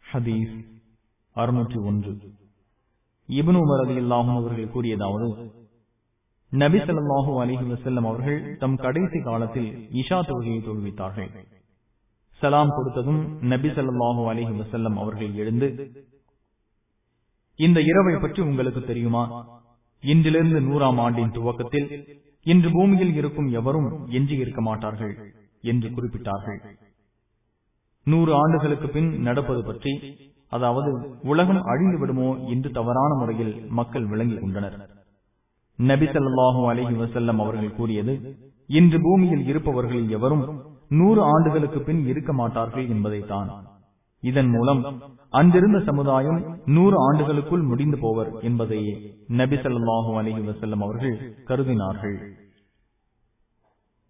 ஹதீஸ் அறுநூற்றி ஒன்று இபனு உமர் அலி அல்லாஹும் அவர்கள் கூறியதாவது நபி ஸல்லல்லாஹு அலைஹி வஸல்லம் அவர்கள் தம் கடைசி காலத்தில் இஷா தொழுகையை தொழுவித்தார்கள் சலாம் கொடுத்ததும் நபி ஸல்லல்லாஹு அலைஹி வஸல்லம் அவர்கள் எழுந்து இந்த இரவை பற்றி உங்களுக்கு தெரியுமா இன்றிலிருந்து நூறாம் ஆண்டின் துவக்கத்தில் இன்று பூமியில் இருக்கும் எவரும் எஞ்சி இருக்க மாட்டார்கள் என்று குறிப்பிட்டார்கள் நூறு ஆண்டுகளுக்கு பின் நடப்பது பற்றி அதாவது உலகம் அழிந்து விடுமோ என்று தவறான முறையில் மக்கள் விளங்கிக் கொண்டனர் நபி ஸல்லல்லாஹு அலைஹி வஸல்லம் அவர்கள் கூறியது இன்று பூமியில் இருப்பவர்களில் எவரும் நூறு ஆண்டுகளுக்கு பின் இருக்க மாட்டார்கள் என்பதைத்தான் இதன் மூலம் அங்கிருந்த சமுதாயம் நூறு ஆண்டுகளுக்குள் முடிந்து போவர் என்பதையே நபி ஸல்லல்லாஹு அலைஹி வஸல்லம் அவர்கள் கருதினார்கள்